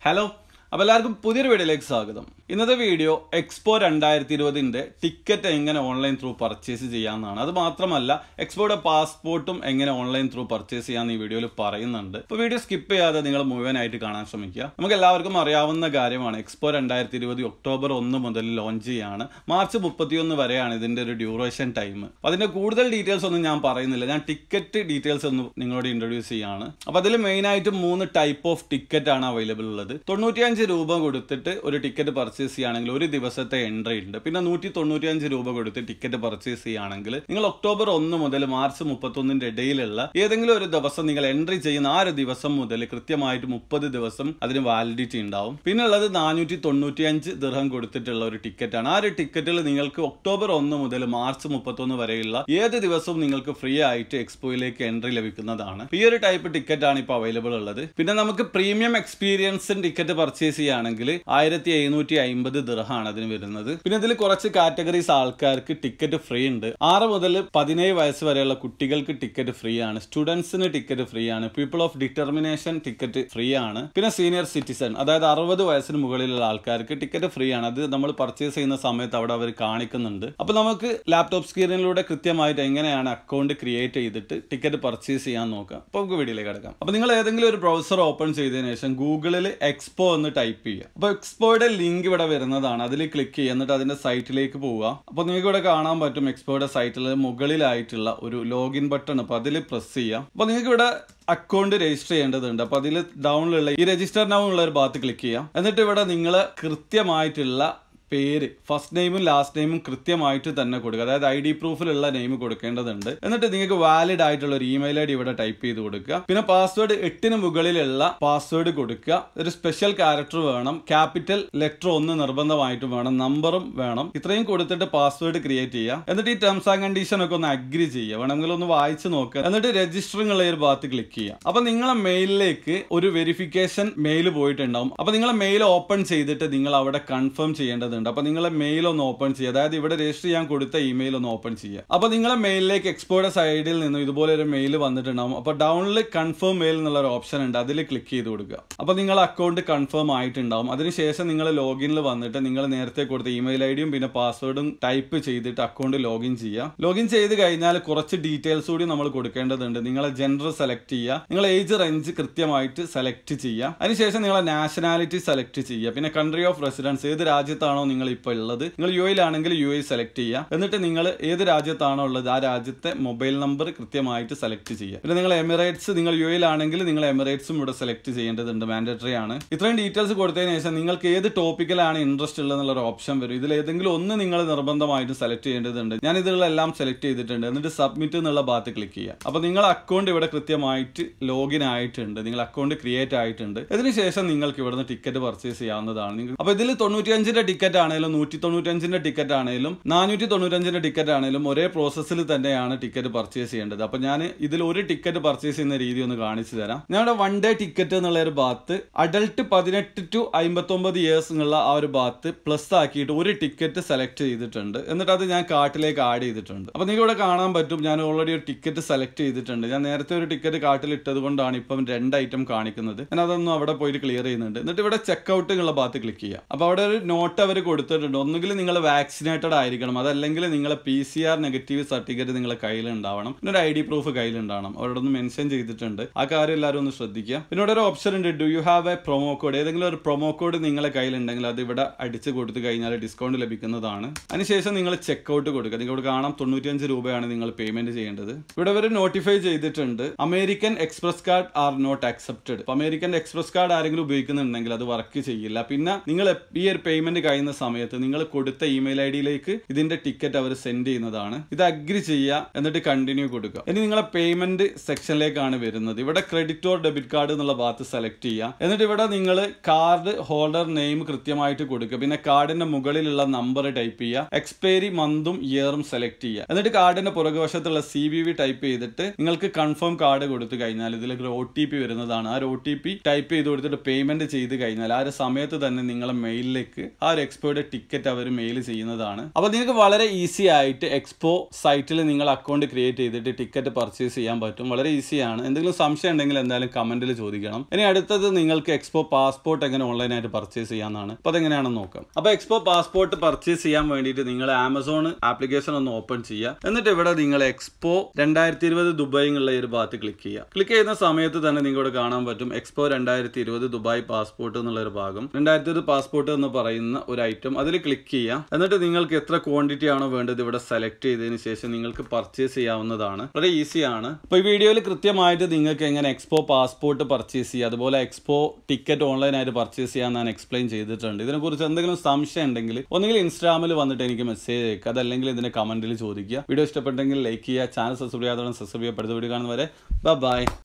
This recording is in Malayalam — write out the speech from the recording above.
ഹലോ അപ്പോൾ എല്ലാവർക്കും പുതിയൊരു വീഡിയോയിലേക്ക് സ്വാഗതം ഇന്നത്തെ വീഡിയോ എക്സ്പോ രണ്ടായിരത്തി ഇരുപതിൻ്റെ ടിക്കറ്റ് എങ്ങനെ ഓൺലൈൻ ത്രൂ പർച്ചേസ് ചെയ്യാമെന്നാണ് അത് മാത്രമല്ല എക്സ്പോയുടെ പാസ്പോർട്ടും എങ്ങനെ ഓൺലൈൻ ത്രൂ പർച്ചേസ് ചെയ്യാമെന്ന് ഈ വീഡിയോയിൽ പറയുന്നുണ്ട് ഇപ്പോൾ വീഡിയോ സ്കിപ്പ് ചെയ്യാതെ നിങ്ങൾ മുഴുവനായിട്ട് കാണാൻ ശ്രമിക്കുക നമുക്ക് എല്ലാവർക്കും അറിയാവുന്ന കാര്യമാണ് എക്സ്പോ രണ്ടായിരത്തി ഇരുപത് ഒക്ടോബർ ഒന്ന് മുതൽ ലോഞ്ച് ചെയ്യാണ് മാർച്ച് മുപ്പത്തിയൊന്ന് വരെയാണ് ഇതിൻ്റെ ഒരു ഡ്യൂറേഷൻ ടൈം അപ്പോൾ അതിൻ്റെ കൂടുതൽ ഡീറ്റെയിൽസ് ഒന്നും ഞാൻ പറയുന്നില്ല ഞാൻ ടിക്കറ്റ് ഡീറ്റെയിൽസ് ഒന്ന് നിങ്ങളോട് ഇൻട്രൊഡ്യൂസ് ചെയ്യാണ് അപ്പോൾ അതിൽ മെയിനായിട്ട് മൂന്ന് ടൈപ്പ് ഓഫ് ടിക്കറ്റ് ആണ് അവൈലബിൾ ഉള്ളത് തൊണ്ണൂറ്റിയഞ്ച് രൂപ കൊടുത്തിട്ട് ഒരു ടിക്കറ്റ് പർച്ചേസ് ചെയ്യുകയാണെങ്കിൽ ഒരു ദിവസത്തെ എൻട്രി ഉണ്ട് പിന്നെ നൂറ്റി തൊണ്ണൂറ്റിയഞ്ച് രൂപ കൊടുത്ത് ടിക്കറ്റ് പർച്ചേസ് ചെയ്യുകയാണെങ്കിൽ നിങ്ങൾ ഒക്ടോബർ ഒന്ന് മുതൽ മാർച്ച് മുപ്പത്തൊന്നിന്റെ ഇടയിലുള്ള ഏതെങ്കിലും ഒരു ദിവസം നിങ്ങൾ എൻട്രി ചെയ്യുന്ന ആ ഒരു ദിവസം മുതൽ കൃത്യമായിട്ട് മുപ്പത് ദിവസം അതിന് വാലിഡിറ്റി ഉണ്ടാവും പിന്നെ ഉള്ളത് നാനൂറ്റി തൊണ്ണൂറ്റിയഞ്ച് ദിർഹം കൊടുത്തിട്ടുള്ള ഒരു ടിക്കറ്റാണ് ആ ഒരു ടിക്കറ്റിൽ നിങ്ങൾക്ക് ഒക്ടോബർ ഒന്ന് മുതൽ മാർച്ച് മുപ്പത്തൊന്ന് വരെയുള്ള ഏത് ദിവസവും നിങ്ങൾക്ക് ഫ്രീ ആയിട്ട് എക്സ്പോയിലേക്ക് എൻട്രി ലഭിക്കുന്നതാണ് ഈ ഒരു ടൈപ്പ് ടിക്കറ്റ് ആണ് ഇപ്പോൾ അവൈലബിൾ ഉള്ളത് പിന്നെ നമുക്ക് പ്രീമിയം എക്സ്പീരിയൻസ് ടിക്കറ്റ് പർച്ചേസ് ചെയ്യുകയാണെങ്കിൽ ആയിരത്തി എഴുന്നൂറ്റി അമ്പത് ദിർഹാണ് അതിന് വരുന്നത് പിന്നെ ഇതിൽ കുറച്ച് കാറ്റഗറീസ് ആൾക്കാർക്ക് ടിക്കറ്റ് ഫ്രീ ഉണ്ട് ആറ് മുതൽ പതിനേഴ് വയസ്സ് വരെയുള്ള കുട്ടികൾക്ക് ടിക്കറ്റ് ഫ്രീ ആണ് സ്റ്റുഡൻസിന് ടിക്കറ്റ് ഫ്രീ ആണ് people of determination ticket free ആണ് പിന്നെ സീനിയർ സിറ്റിസൺ അതായത് അറുപത് വയസ്സിന് മുകളിലുള്ള ആൾക്കാർക്ക് ടിക്കറ്റ് ഫ്രീ ആണ് അത് നമ്മൾ പർച്ചേസ് ചെയ്യുന്ന സമയത്ത് അവിടെ അവർ കാണിക്കുന്നുണ്ട് അപ്പൊ നമുക്ക് ലാപ്ടോപ്പ് സ്ക്രീനിലൂടെ കൃത്യമായിട്ട് എങ്ങനെയാണ് അക്കൗണ്ട് ക്രിയേറ്റ് ചെയ്തിട്ട് ടിക്കറ്റ് പർച്ചേസ് ചെയ്യാൻ നോക്കാം അപ്പൊ നമുക്ക് വീഡിയോയിലേക്ക് കിടക്കാം അപ്പൊ നിങ്ങൾ ഏതെങ്കിലും ഒരു ബ്രൗസർ ഓപ്പൺ ചെയ്തതിനു ശേഷം ഗൂഗിളിൽ എക്സ്പോ എന്ന് ടൈപ്പ് ചെയ്യുക അപ്പൊ എക്സ്പോയുടെ ലിങ്ക് ഇവിടെ വരുന്നതാണ് അതിൽ ക്ലിക്ക് ചെയ്യുക എന്നിട്ട് അതിന്റെ സൈറ്റിലേക്ക് പോവുക അപ്പൊ നിങ്ങൾക്ക് ഇവിടെ കാണാൻ പറ്റും എക്സ്പോയുടെ സൈറ്റിൽ മുകളിലായിട്ടുള്ള ഒരു ലോഗിൻ ബട്ടൺ അപ്പൊ അതിൽ പ്രസ് ചെയ്യാം അപ്പൊ നിങ്ങൾക്ക് ഇവിടെ അക്കൗണ്ട് രജിസ്റ്റർ ചെയ്യേണ്ടതുണ്ട് അപ്പൊ അതിൽ ഡൗണിലുള്ള ഈ രജിസ്റ്റർ നൗ ഉള്ള ഒരു ഭാഗത്ത് ക്ലിക്ക് ചെയ്യാം എന്നിട്ട് ഇവിടെ നിങ്ങൾ കൃത്യമായിട്ടുള്ള പേര് ഫസ്റ്റ് നെയിമും ലാസ്റ്റ് നെയിമും കൃത്യമായിട്ട് തന്നെ കൊടുക്കുക അതായത് ഐ ഡി പ്രൂഫിലുള്ള നെയിം കൊടുക്കേണ്ടതുണ്ട് എന്നിട്ട് നിങ്ങൾക്ക് വാലിഡ് ആയിട്ടുള്ള ഒരു ഇമെയിൽ ഐ ഡി ഇവിടെ ടൈപ്പ് ചെയ്ത് കൊടുക്കുക പിന്നെ പാസ്വേഡ് എട്ടിന് മുകളിലുള്ള പാസ്വേഡ് കൊടുക്കുക ഒരു സ്പെഷ്യൽ ക്യാരക്ടർ വേണം ക്യാപിറ്റൽ ലെറ്റർ ഒന്ന് നിർബന്ധമായിട്ടും വേണം നമ്പറും വേണം ഇത്രയും കൊടുത്തിട്ട് പാസ്വേഡ് ക്രിയേറ്റ് ചെയ്യുക എന്നിട്ട് ഈ ടേംസ് ആൻഡ് കണ്ടീഷൻ ഒക്കെ ഒന്ന് അഗ്രി ചെയ്യുക വേണമെങ്കിൽ ഒന്ന് വായിച്ച് നോക്കുക എന്നിട്ട് രജിസ്റ്ററിംഗ് ഉള്ള ഒരു ഭാഗത്ത് ക്ലിക്ക് ചെയ്യുക അപ്പൊ നിങ്ങളെ മെയിലിലേക്ക് ഒരു വെരിഫിക്കേഷൻ മെയിൽ പോയിട്ടുണ്ടാവും അപ്പൊ നിങ്ങളെ മെയിൽ ഓപ്പൺ ചെയ്തിട്ട് നിങ്ങൾ അവിടെ കൺഫേം ചെയ്യേണ്ടതുണ്ട് ഉണ്ട് അപ്പൊ നിങ്ങളെ മെയിൽ ഒന്ന് ഓപ്പൺ ചെയ്യുക അതായത് ഇവിടെ രജിസ്റ്റർ ചെയ്യാൻ കൊടുത്ത ഇമെയിൽ ഒന്ന് ഓപ്പൺ ചെയ്യുക അപ്പൊ നിങ്ങളെ മെയിലിലേക്ക് എക്സ്പോയുടെ സൈഡിൽ നിന്നും ഇതുപോലെ ഒരു മെയിൽ വന്നിട്ടുണ്ടാവും അപ്പൊ ഡൗണിൽ കൺഫേം മെയിൽ എന്നുള്ള ഒരു ഓപ്ഷൻ ഉണ്ട് അതിൽ ക്ലിക്ക് ചെയ്ത് കൊടുക്കുക അപ്പൊ നിങ്ങളെ അക്കൗണ്ട് കൺഫേം ആയിട്ടുണ്ടാവും അതിനുശേഷം നിങ്ങൾ ലോഗിനിൽ വന്നിട്ട് നിങ്ങൾ നേരത്തെ കൊടുത്ത ഇമെയിൽ ഐ ഡിയും പിന്നെ പാസ്വേഡും ടൈപ്പ് ചെയ്തിട്ട് അക്കൗണ്ട് ലോഗിൻ ചെയ്യുക ലോഗിൻ ചെയ്ത് കഴിഞ്ഞാൽ കുറച്ച് ഡീറ്റെയിൽസ് കൂടി നമ്മൾ കൊടുക്കേണ്ടതുണ്ട് നിങ്ങളെ ജെൻഡർ സെലക്ട് ചെയ്യുക നിങ്ങളെ ഏജ് റേഞ്ച് കൃത്യമായിട്ട് സെലക്ട് ചെയ്യുക അതിനുശേഷം നിങ്ങളെ നാഷണാലിറ്റി സെലക്ട് ചെയ്യുക പിന്നെ കൺട്രി ഓഫ് റെസിഡൻസ് ഏത് രാജ്യത്താണോ നിങ്ങൾ ഇപ്പോൾ ഉള്ളത് നിങ്ങൾ യു എയിലാണെങ്കിൽ യു എ സെലക്ട് ചെയ്യുക എന്നിട്ട് നിങ്ങൾ ഏത് രാജ്യത്താണോ ഉള്ളത് ആ രാജ്യത്തെ മൊബൈൽ നമ്പർ കൃത്യമായിട്ട് സെലക്ട് ചെയ്യുക പിന്നെ നിങ്ങൾ എമിറേറ്റ്സ് നിങ്ങൾ യു എയിലാണെങ്കിൽ നിങ്ങൾ എമിറേറ്റ്സും ഇവിടെ സെലക്ട് ചെയ്യേണ്ടതുണ്ട് മാൻഡറ്ററി ആണ് ഇത്രയും ഡീറ്റെയിൽസ് കൊടുത്തതിന് ശേഷം നിങ്ങൾക്ക് ഏത് ടോപ്പിക്കലാണ് ഇൻട്രസ്റ്റ് ഉള്ളത് എന്നുള്ള ഒരു ഓപ്ഷൻ വരും ഇതിൽ ഏതെങ്കിലും ഒന്ന് നിങ്ങൾ നിർബന്ധമായിട്ടും സെലക്ട് ചെയ്യേണ്ടതുണ്ട് ഞാൻ ഇതിലെല്ലാം സെലക്ട് ചെയ്തിട്ടുണ്ട് എന്നിട്ട് സബ്മിറ്റ് എന്നുള്ള ഭാഗത്ത് ക്ലിക്ക് ചെയ്യുക അപ്പോൾ നിങ്ങൾ അക്കൗണ്ട് ഇവിടെ കൃത്യമായിട്ട് ലോഗിൻ ആയിട്ടുണ്ട് നിങ്ങൾ അക്കൗണ്ട് ക്രിയേറ്റ് ആയിട്ടുണ്ട് അതിനുശേഷം നിങ്ങൾക്ക് ഇവിടുന്ന് ടിക്കറ്റ് പർച്ചേസ് ചെയ്യാവുന്നതാണ് നിങ്ങൾ അപ്പോൾ ഇതിൽ തൊണ്ണൂറ്റിയഞ്ചിന്റെ ടിക്കറ്റ് ആണെങ്കിലും നൂറ്റി തൊണ്ണൂറ്റഞ്ചിന്റെ ടിക്കറ്റ് ആണെങ്കിലും നാനൂറ്റി തൊണ്ണൂറ്റഞ്ചിന്റെ ടിക്കറ്റ് ആണെങ്കിലും ഒരേ പ്രോസസ്സിൽ തന്നെയാണ് ടിക്കറ്റ് പർച്ചേസ് ചെയ്യേണ്ടത് അപ്പൊ ഞാൻ ഇതിൽ ഒരു ടിക്കറ്റ് പർച്ചേസ് ചെയ്യുന്ന രീതി ഒന്ന് കാണിച്ചു തരാം ഞങ്ങളുടെ വൺ ഡേ ടിക്കറ്റ് എന്നുള്ള ഒരു ഭാഗത്ത് അഡൽട്ട് പതിനെട്ട് ടു അമ്പത്തൊമ്പത് ഇയേഴ്സ് എന്നുള്ള ആ ഒരു ഭാഗത്ത് പ്ലസ് ആക്കിയിട്ട് ഒരു ടിക്കറ്റ് സെലക്ട് ചെയ്തിട്ടുണ്ട് എന്നിട്ട് അത് ഞാൻ കാർട്ടിലേക്ക് ആഡ് ചെയ്തിട്ടുണ്ട് അപ്പൊ നിങ്ങൾക്ക് ഇവിടെ കാണാൻ പറ്റും ഞാൻ ഓൾറെഡി ഒരു ടിക്കറ്റ് സെലക്ട് ചെയ്തിട്ടുണ്ട് ഞാൻ നേരത്തെ ഒരു ടിക്കറ്റ് കാർട്ടിൽ ഇട്ടത് കൊണ്ടാണ് ഇപ്പം രണ്ട് ഐറ്റം കാണിക്കുന്നത് ഞാൻ അതൊന്നും അവിടെ പോയിട്ട് ക്ലിയർ ചെയ്യുന്നുണ്ട് എന്നിട്ട് ഇവിടെ ചെക്ക്ഔട്ട് എന്നുള്ള ഭാഗത്ത് ക്ലിക്ക് ചെയ്യുക അപ്പൊ അവിടെ ഒരു നോട്ട് അവർ കൊടുത്തിട്ടുണ്ട് ഒന്നുകിൽ നിങ്ങൾ വാക്സിനേറ്റഡ് ആയിരിക്കണം അതല്ലെങ്കിൽ നിങ്ങളെ P C R negative certificate നിങ്ങളെ കയ്യിൽ ഉണ്ടാവണം പിന്നെ ഒരു ഐ ഡി പ്രൂഫ് കയ്യിൽ ഉണ്ടാവണം അവിടെ ഒന്ന് മെൻഷൻ ചെയ്തിട്ടുണ്ട് ആ കാര്യം എല്ലാവരും ഒന്ന് ശ്രദ്ധിക്കുക പിന്നെ ഇവിടെ ഒരു ഓപ്ഷൻ ഉണ്ട് do you have a promo code ഏതെങ്കിലും ഒരു പ്രൊമോ കോഡ് നിങ്ങളെ കയ്യിലുണ്ടെങ്കിൽ അത് ഇവിടെ അടിച്ച് കൊടുത്തു കഴിഞ്ഞാൽ ഡിസ്കൗണ്ട് ലഭിക്കുന്നതാണ് അതിനുശേഷം നിങ്ങൾ ചെക്ക്ഔട്ട് കൊടുക്കുക നിങ്ങൾ ഇവിടെ കാണാം തൊണ്ണൂറ്റിയഞ്ച് രൂപയാണ് നിങ്ങൾ പേയ്മെന്റ് ചെയ്യേണ്ടത് ഇവിടെ ഒരു നോട്ടിഫൈ ചെയ്തിട്ടുണ്ട് American Express card are not accepted American Express card ആരെങ്കിലും ഉപയോഗിക്കുന്നുണ്ടെങ്കിൽ അത് വർക്ക് ചെയ്യില്ല പിന്നെ നിങ്ങൾ ഈ ഒരു പേയ്മെന്റ് കഴിയുന്ന സമയത്ത് നിങ്ങൾ കൊടുത്ത ഇമെയിൽ ഐ ഡിയിലേക്ക് ഇതിന്റെ ടിക്കറ്റ് അവർ സെൻഡ് ചെയ്യുന്നതാണ് ഇത് അഗ്രി ചെയ്യുക എന്നിട്ട് കണ്ടിന്യൂ കൊടുക്കുക ഇനി നിങ്ങളെ പേയ്മെന്റ് സെക്ഷനിലേക്കാണ് വരുന്നത് ഇവിടെ ക്രെഡിറ്റ് ഓർ ഡെബിറ്റ് കാർഡ് എന്നുള്ള ഭാഗത്ത് സെലക്ട് ചെയ്യുക എന്നിട്ട് ഇവിടെ നിങ്ങൾ കാർഡ് ഹോൾഡർ നെയിം കൃത്യമായിട്ട് കൊടുക്കുക പിന്നെ കാർഡിന്റെ മുകളിലുള്ള നമ്പർ ടൈപ്പ് ചെയ്യുക എക്സ്പയറി മന്തും ഇയറും സെലക്ട് ചെയ്യുക എന്നിട്ട് കാർഡിന്റെ പുറകുവശത്തുള്ള സി വി വി ടൈപ്പ് ചെയ്തിട്ട് നിങ്ങൾക്ക് കൺഫേം കാർഡ് കൊടുത്തു കഴിഞ്ഞാൽ ഇതിലേക്ക് ഒരു ഒ ടി പി വരുന്നതാണ് ആ ഒരു ഒ ടി പി ടൈപ്പ് ചെയ്ത് കൊടുത്തിട്ട് പേയ്മെന്റ് ചെയ്ത് കഴിഞ്ഞാൽ ആ ഒരു സമയത്ത് തന്നെ നിങ്ങളെ മെയിലിലേക്ക് ആ ഒരു എക്സ്പയർ എക്സ്പോയുടെ ടിക്കറ്റ് അവർ മെയിൽ ചെയ്യുന്നതാണ് അപ്പോൾ നിങ്ങൾക്ക് വളരെ ഈസി ആയിട്ട് എക്സ്പോ സൈറ്റിൽ നിങ്ങൾ അക്കൗണ്ട് ക്രിയേറ്റ് ചെയ്തിട്ട് ടിക്കറ്റ് പർച്ചേസ് ചെയ്യാൻ പറ്റും വളരെ ഈസിയാണ് എന്തെങ്കിലും സംശയം ഉണ്ടെങ്കിൽ എന്തായാലും കമന്റിൽ ചോദിക്കണം ഇനി അടുത്തത് നിങ്ങൾക്ക് എക്സ്പോ പാസ്പോർട്ട് എങ്ങനെ ഓൺലൈനായിട്ട് പർച്ചേസ് ചെയ്യാമെന്നാണ് അപ്പോൾ അതെങ്ങനെയാണെന്ന് നോക്കാം അപ്പോൾ എക്സ്പോ പാസ്പോർട്ട് പർച്ചേസ് ചെയ്യാൻ വേണ്ടിയിട്ട് നിങ്ങൾ ആമസോൺ ആപ്ലിക്കേഷൻ ഒന്ന് ഓപ്പൺ ചെയ്യുക എന്നിട്ട് ഇവിടെ നിങ്ങൾ എക്സ്പോ രണ്ടായിരത്തി ഇരുപത് ദുബായ് എന്നുള്ള ഈ ഒരു ഭാഗത്ത് ക്ലിക്ക് ചെയ്യുക ക്ലിക്ക് ചെയ്യുന്ന സമയത്ത് തന്നെ നിങ്ങളോട് കാണാൻ പറ്റും എക്സ്പോ രണ്ടായിരത്തി ഇരുപത് ദുബായ് പാസ്പോർട്ട് എന്നുള്ള ഒരു ഭാഗം രണ്ടായിരത്തി ഇരുപത് പാസ്പോർട്ട് എന്ന് പറയുന്ന ഒരു ഐറ്റം അതിൽ ക്ലിക്ക് ചെയ്യാം എന്നിട്ട് നിങ്ങൾക്ക് എത്ര ക്വാണ്ടിറ്റി ആണോ വേണ്ടത് ഇവിടെ സെലക്ട് ചെയ്തതിന് ശേഷം നിങ്ങൾക്ക് പർച്ചേസ് ചെയ്യാവുന്നതാണ് വളരെ ഈസിയാണ് അപ്പോൾ ഈ വീഡിയോയിൽ കൃത്യമായിട്ട് നിങ്ങൾക്ക് എങ്ങനെ എക്സ്പോ പാസ്പോർട്ട് പർച്ചേസ് ചെയ്യുക അതുപോലെ എക്സ്പോ ടിക്കറ്റ് ഓൺലൈനായിട്ട് പർച്ചേസ് ചെയ്യാൻ ഞാൻ എക്സ്പ്ലെയിൻ ചെയ്തിട്ടുണ്ട് ഇതിനെക്കുറിച്ച് എന്തെങ്കിലും സംശയം ഉണ്ടെങ്കിൽ ഒന്നുകിൽ ഇൻസ്റ്റാഗ്രാമിൽ വന്നിട്ട് എനിക്ക് മെസ്സേജ് അയക്കുക അതല്ലെങ്കിൽ ഇതിന്റെ കമന്റിൽ ചോദിക്കുക വീഡിയോ ഇഷ്ടപ്പെട്ടെങ്കിൽ ലൈക്ക് ചെയ്യുക ചാനൽ സബ്സ്ക്രൈബ് ചെയ്യാതെ സബ്സ്ക്രൈബ് ചെയ്യുക അടുത്ത വീഡിയോ കാണുന്നവരെ ബൈ